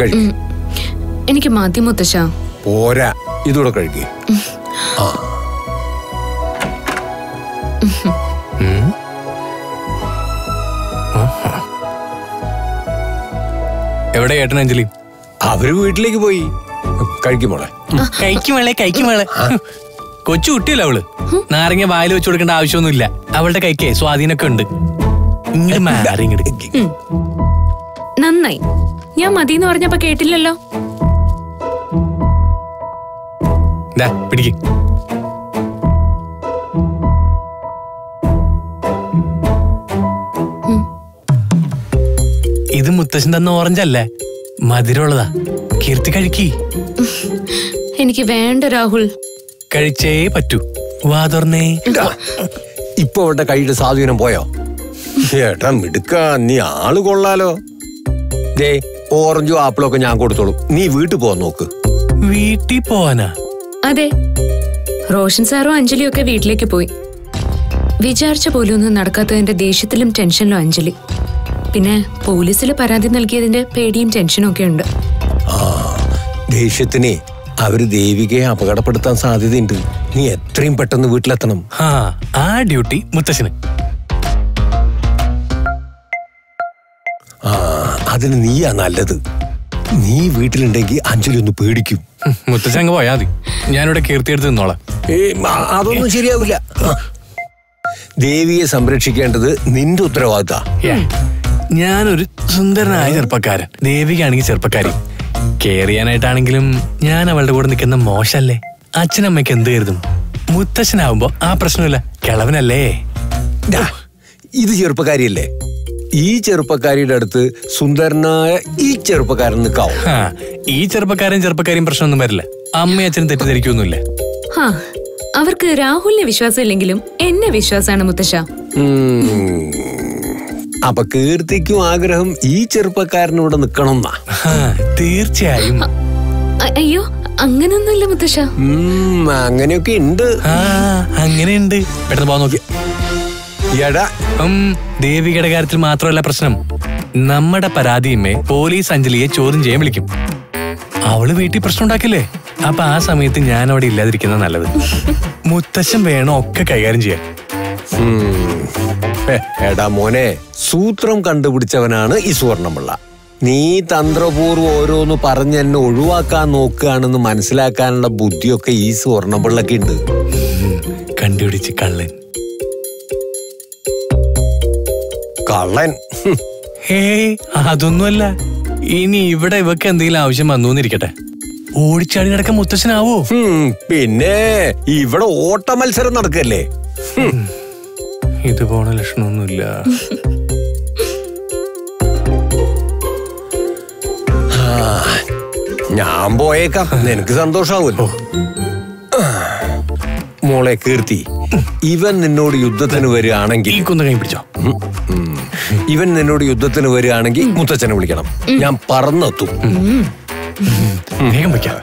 കഴിക്കും എനിക്ക് മതി മുത്തശ്ശ പോരാ ഇതൂടെ കഴിക്കേ ആ എവിടെ ഏട്ടൻ അഞ്ജലി അവര് വീട്ടിലേക്ക് പോയി കഴിക്കും മോളെ കഴിക്കുമേളെ കഴിക്കുമേളെ കൊച്ചു കുട്ടിയല്ല അവള് നാരങ്ങ വായിൽ വെച്ച് കൊടുക്കേണ്ട ആവശ്യമൊന്നുമില്ല അവളുടെ കൈക്ക് സ്വാധീനമൊക്കെ ഉണ്ട് ഇങ്ങോട്ട് മാറി ഇങ്ങോട്ട് നന്നായി ഞാൻ മതിന്ന് പറഞ്ഞപ്പോ കേട്ടില്ലല്ലോ ദാ, പിടിക്ക് ഇത് മുത്തശ്ശൻ തന്ന ഓറഞ്ച് അല്ലേ മധുരമുള്ളതാ കീർത്തി കഴിക്കി എനിക്ക് വേണ്ട രാഹുൽ കഴിച്ചേ പറ്റൂ വാ തുറന്നേ ഇതാ, ഇപ്പൊ അവരുടെ കൈയുടെ സ്വാധീനം പോയോ ഏട്ടാ മിടുക്ക നീ ആള് കൊള്ളാലോ ദേ ഓറഞ്ചും ആപ്പിളും ഒക്കെ ഞാൻ കൊടുത്തോളും നീ വീട്ടിൽ പോവാൻ നോക്ക് വീട്ടിൽ പോവാനാ അതെ റോഷൻ സാറും അഞ്ജലിയും ഒക്കെ വീട്ടിലേക്ക് പോയി വിചാരിച്ച പോലും ഒന്നും നടക്കാത്തതിന്റെ ദേഷ്യത്തിലും ടെൻഷനിലും അഞ്ജലി പിന്നെ പോലീസിൽ പരാതി നൽകിയതിന്റെ പേടിയും ടെൻഷനും ഒക്കെ ഉണ്ട് ആ ദേഷ്യത്തിനെ അവര് ദേവികയെ അപകടപ്പെടുത്താൻ സാധ്യതയുണ്ട് നീ എത്രയും പെട്ടെന്ന് വീട്ടിലെത്തണം ആ ആ ഡ്യൂട്ടി മുത്തശ്ശന് ആ അതിന് നീയാ നല്ലത് നീ വീട്ടിലുണ്ടെങ്കിൽ അഞ്ജലി ഒന്ന് പേടിക്കും ഹും, മുത്തശ്ശൻ അങ്ങ് പോയാ മതി ഞാനിവിടെ കീർത്തി എടുത്ത് നിന്നോളാം ഏയ്, ആ, അതൊന്നും ശരിയാവില്ല ആ. ദേവിയെ സംരക്ഷിക്കേണ്ടത് നിന്റെ ഉത്തരവാദിത്ത ഏ, ഞാനൊരു സുന്ദരനായ ചെറുപ്പക്കാരൻ ദേവികയാണെങ്കിൽ ചെറുപ്പക്കാരി കെയർ ചെയ്യാനായിട്ടാണെങ്കിലും ഞാൻ അവളുടെ കൂടെ നിൽക്കുന്ന മോശല്ലേ അച്ഛനമ്മയ്ക്ക് എന്ത് കരുതും മുത്തശ്ശനാവുമ്പോ ആ പ്രശ്നമില്ല കിളവനല്ലേ ഇത് ചെറുപ്പക്കാരിയല്ലേ ഈ ചെറുപ്പക്കാരിയുടെ അടുത്ത് സുന്ദരനായ ഈ ചെറുപ്പക്കാരൻ നിൽക്കാവും ഹാ, ഈ ചെറുപ്പക്കാരൻ ചെറുപ്പക്കാരും പ്രശ്നമൊന്നും വരില്ല അമ്മയും അച്ഛനും തെറ്റിദ്ധരിക്കൊന്നുമില്ല ഹാ അവർക്ക് രാഹുലിനെ വിശ്വാസം ഇല്ലെങ്കിലും എന്നെ വിശ്വാസമാണ് മുത്തശ്ശ ഉം. അപ്പൊ കീർത്തിക്കും ആഗ്രഹം ഈ ചെറുപ്പക്കാരൻ ഇവിടെ നിൽക്കണം എന്നാ ഹാ, തീർച്ചയായും അ- അയ്യോ അങ്ങനൊന്നുമില്ല മുത്തശ്ശ ഉം, അങ്ങനെയൊക്കെ ഉണ്ട് ആ അങ്ങനെയുണ്ട് പെട്ടെന്ന് പോകാൻ നോക്കി എടാ ഉം, ദേവികയുടെ കാര്യത്തിൽ മാത്രമല്ല പ്രശ്നം നമ്മുടെ പരാതിയുമേ പോലീസ് അഞ്ജലിയെ ചോദ്യം ചെയ്യാൻ വിളിക്കും അവള് വീട്ടിൽ പ്രശ്നം ഉണ്ടാക്കില്ലേ അപ്പൊ ആ സമയത്ത് ഞാൻ അവിടെ ഇല്ലാതിരിക്കുന്ന നല്ലത് മുത്തശ്ശൻ വേണോ ഒക്കെ കൈകാര്യം ചെയ്യാൻ ഉം. ഹെ, എടാ മോനെ സൂത്രം കണ്ടുപിടിച്ചവനാണ് ഈ സുവർണമുള്ള നീ തന്ത്രപൂർവ്വം ഓരോന്ന് പറഞ്ഞ് എന്നെ ഒഴിവാക്കാൻ നോക്കുകയാണെന്ന് മനസ്സിലാക്കാനുള്ള ബുദ്ധിയൊക്കെ ഈ സുവർണപിള്ളക്ക് ഉണ്ട് ഉം, കണ്ടുപിടിച്ച് കള്ളൻ കള്ളൻ ഹും. ഹേയ് അതൊന്നുമല്ല ഇനി ഇവിടെ ഇവക്ക് എന്തെങ്കിലും ആവശ്യം വന്നൂന്നിരിക്കട്ടെ ഓടിച്ചാടി നടക്കാൻ മുത്തശ്ശനാവോ ഹും, പിന്നെ ഇവിടെ ഓട്ട മത്സരം നടക്കല്ലേ ഇത് പോണ ലക്ഷണമൊന്നുമില്ല ഞാൻ പോയേക്കാം നിനക്ക് സന്തോഷാവുമല്ലോ മോളെ കീർത്തി ഇവൻ നിന്നോട് യുദ്ധത്തിന് വരികയാണെങ്കിൽ ഈ കുന്ന കൈ പിടിച്ചോ ഉം. ഇവൻ നിന്നോട് യുദ്ധത്തിന് വരികയാണെങ്കിൽ മുത്തച്ഛനെ വിളിക്കണം ഞാൻ പറന്നെത്തും വേഗം വയ്ക്കാം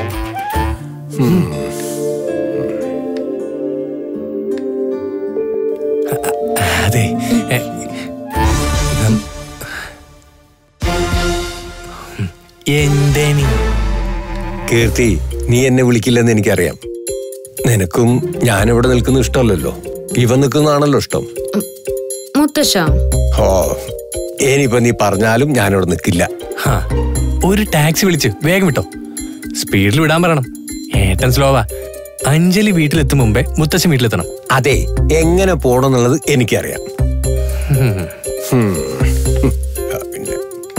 അതെ എ, നം- എന്തേനി കീർത്തി നീ എന്നെ വിളിക്കില്ലെന്ന് എനിക്കറിയാം നിനക്കും ഞാനിവിടെ നിൽക്കുന്ന ഇഷ്ടമല്ലല്ലോ ഇവൻ നിൽക്കുന്നതാണല്ലോ ഇഷ്ടം മുത്തശ്ശ ഓ ഇനിയിപ്പോ നീ പറഞ്ഞാലും ഞാനിവിടെ നിൽക്കില്ല ഹാ, ഒരു ടാക്സി വിളിച്ച് വേഗം വിട്ടോ സ്പീഡിൽ വിടാൻ പറയണം ഏട്ടൻ സ്ലോവാ അഞ്ജലി വീട്ടിലെത്തും മുമ്പേ മുത്തശ്ശൻ വീട്ടിലെത്തണം അതെ എങ്ങനെ പോണെന്നുള്ളത് എനിക്കറിയാം ഉം. ഉം. ആ, പിന്നെ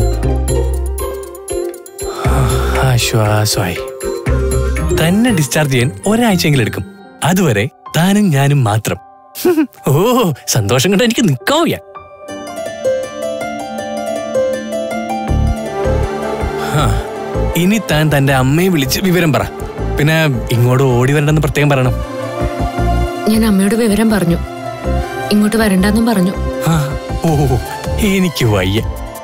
ആശ്വാസമായി തന്നെ ഡിസ്ചാർജ് ചെയ്യാൻ ഒരാഴ്ചയെങ്കിലും എടുക്കും അതുവരെ താനും ഞാനും മാത്രം ഓ സന്തോഷം കൊണ്ട് എനിക്ക് നിൽക്കാൻ വയ്യ ഹാ, ഇനി താൻ തന്റെ അമ്മയെ വിളിച്ച് വിവരം പറ പിന്നെ ഇങ്ങോട്ട് ഓടി വരണ്ടെന്ന് പ്രത്യേകം പറയണം ഞാൻ അമ്മയോട് വിവരം പറഞ്ഞു ഇങ്ങോട്ട് വരണ്ടെന്നും പറഞ്ഞു ആ, ഓ എനിക്ക് വയ്യ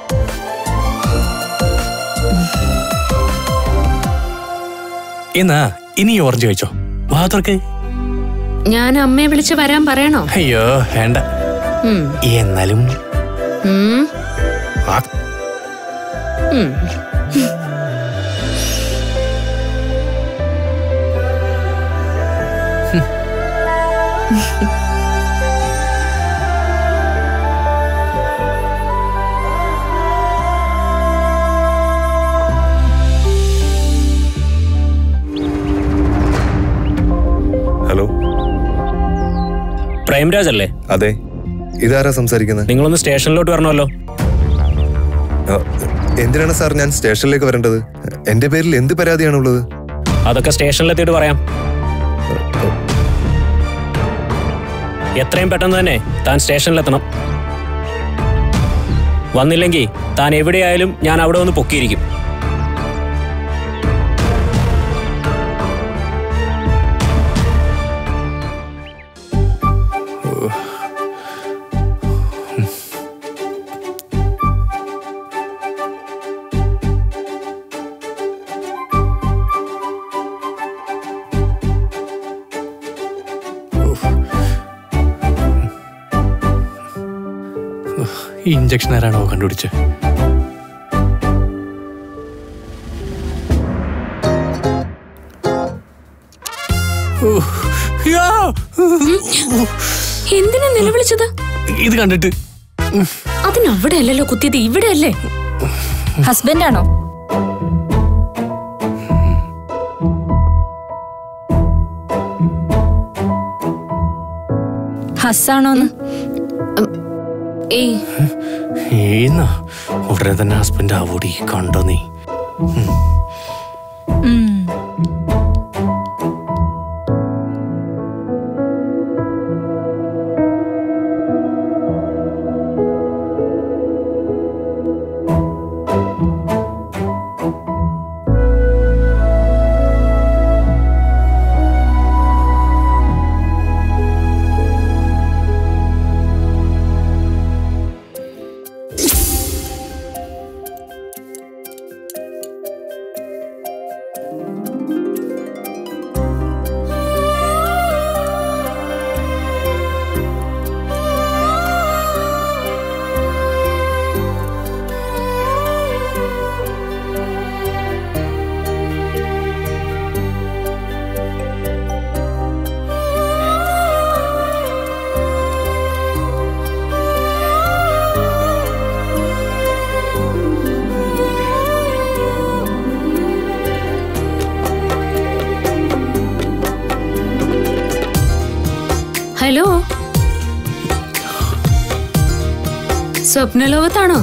എന്നാ ഇനി ഈ ഓറഞ്ച് കഴിച്ചോ വാ തുറക്ക് ഞാൻ അമ്മയെ വിളിച്ച് വരാൻ പറയണോ അയ്യോ വേണ്ട ഉം. എന്നാലും ഉം. ആ, ഉം. ഹലോ പ്രേംരാജ് അല്ലേ അതെ ഇതാരാ സംസാരിക്കുന്നത് നിങ്ങളൊന്ന് സ്റ്റേഷനിലോട്ട് വരണമല്ലോ ആ, എന്തിനാണ് സാർ ഞാൻ സ്റ്റേഷനിലേക്ക് വരേണ്ടത് എന്റെ പേരിൽ എന്ത് പരാതിയാണുള്ളത് അതൊക്കെ സ്റ്റേഷനിലെത്തിയിട്ട് പറയാം എത്രയും പെട്ടെന്ന് തന്നെ താൻ സ്റ്റേഷനിലെത്തണം വന്നില്ലെങ്കിൽ താൻ എവിടെയായാലും ഞാൻ അവിടെ ഒന്ന് പൊക്കിയിരിക്കും ഈ ഇഞ്ചക്ഷൻ ആരാണോ കണ്ടുപിടിച്ച് എന്തിനാ നിലവിളിച്ചത് ഇത് കണ്ടിട്ട് അതിനവിടെ അല്ലല്ലോ കുത്തിയത് ഇവിടെ അല്ലേ ഹസ്ബൻഡ് ആണോ ഹസ്സാണോന്ന് ഏയ് ഏന്നാ ഉടനെ തന്നെ ഹസ്ബൻഡ് ആവൂടി കണ്ടോ നീ ഉം. ഹലോ സ്വപ്നലോകത്താണോ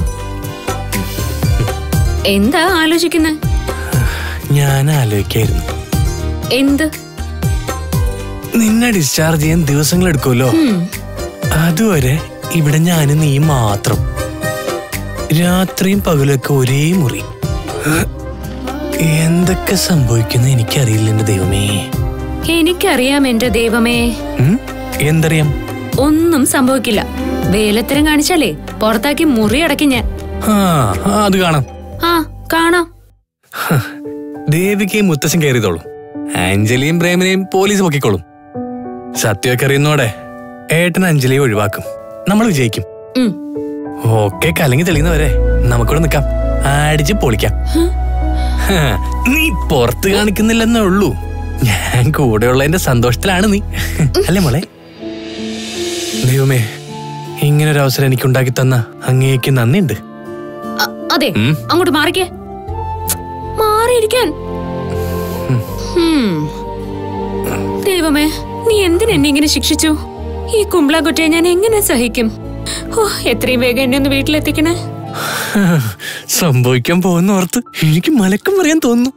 എന്താ ആലോചിക്കുന്നത് ഞാൻ ആലോചിക്കായിരുന്നു എന്ത് നിന്നെ ഡിസ്ചാർജ് ചെയ്യാൻ ദിവസങ്ങൾ എടുക്കുമല്ലോ അതുവരെ ഇവിടെ ഞാനും നീ മാത്രം രാത്രിയും പകലൊക്കെ ഒരേ മുറി എന്തൊക്കെ സംഭവിക്കുന്ന എനിക്കറിയില്ല എന്റെ ദൈവമേ എനിക്കറിയാം എന്റെ ദൈവമേ ഉം? എന്തറിയാം ഒന്നും സംഭവിക്കില്ല വേലത്തരം കാണിച്ചാലേ പുറത്താക്കി മുറി അടക്കി ഞാൻ ആ ആ, അത് കാണാം ആ കാണാം ദേവികയും മുത്തശ്ശൻ കയറിയതോളും അഞ്ജലിയും പ്രേമനെയും പോലീസ് പൊക്കിക്കോളും സത്യമൊക്കെ അറിയുന്നോടെ ഏട്ടൻ അഞ്ജലിയെ ഒഴിവാക്കും നമ്മൾ വിജയിക്കും ഉം. ഓക്കെ കലങ്ങി തെളിയുന്നവരെ നമുക്കിവിടെ നിൽക്കാം അടിച്ച് പൊളിക്കാം ഹാ, നീ പുറത്ത് കാണിക്കുന്നില്ലെന്നേ ഉള്ളൂ ഞാൻ കൂടെയുള്ളതിന്റെ സന്തോഷത്തിലാണ് നീ അല്ലേ മോളെ ദൈവമേ ഇങ്ങനൊരു അവസരം എനിക്ക് ഉണ്ടാക്കി തന്ന അങ്ങേക്ക് നന്ദിയുണ്ട് അ- അതെ ഉം. അങ്ങോട്ട് മാറിക്കേ മാറിയിരിക്കാൻ ഹും. ദൈവമേ നീ എന്തിനെന്നെ ഇങ്ങനെ ശിക്ഷിച്ചു ഈ കുമ്പളാക്കുട്ടിയെ ഞാൻ എങ്ങനെ സഹിക്കും ഓ എത്രയും വേഗം എന്നെ ഒന്ന് വീട്ടിലെത്തിക്കണേ സംഭവിക്കാൻ പോകുന്ന ഓർത്ത് എനിക്ക് മലക്കം പറയാൻ തോന്നുന്നു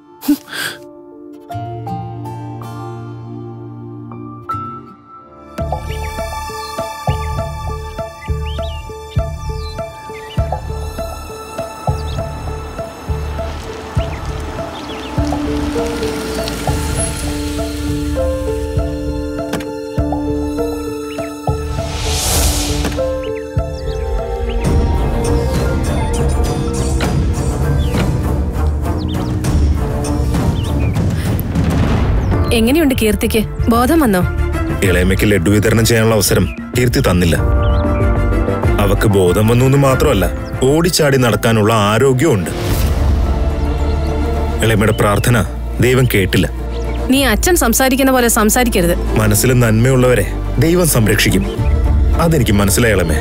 എങ്ങനെയുണ്ട് കീർത്തിക്ക് ബോധം വന്നോ ഇളയമ്മയ്ക്ക് ലഡു വിതരണം ചെയ്യാനുള്ള അവസരം കീർത്തി തന്നില്ല അവക്ക് ബോധം വന്നു എന്ന് മാത്രമല്ല ഓടിച്ചാടി നടക്കാനുള്ള ആരോഗ്യമുണ്ട് ഇളയമ്മയുടെ പ്രാർത്ഥന ദൈവം കേട്ടില്ല നീ അച്ഛൻ സംസാരിക്കുന്ന പോലെ സംസാരിക്കരുത് മനസ്സിൽ നന്മയുള്ളവരെ ദൈവം സംരക്ഷിക്കും അതെനിക്ക് മനസ്സിലായളമേ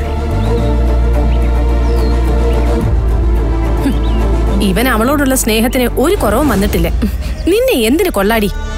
ഇവൻ അവളോടുള്ള സ്നേഹത്തിന് ഒരു കുറവും വന്നിട്ടില്ല നിന്നെ എന്തിനു കൊള്ളാടി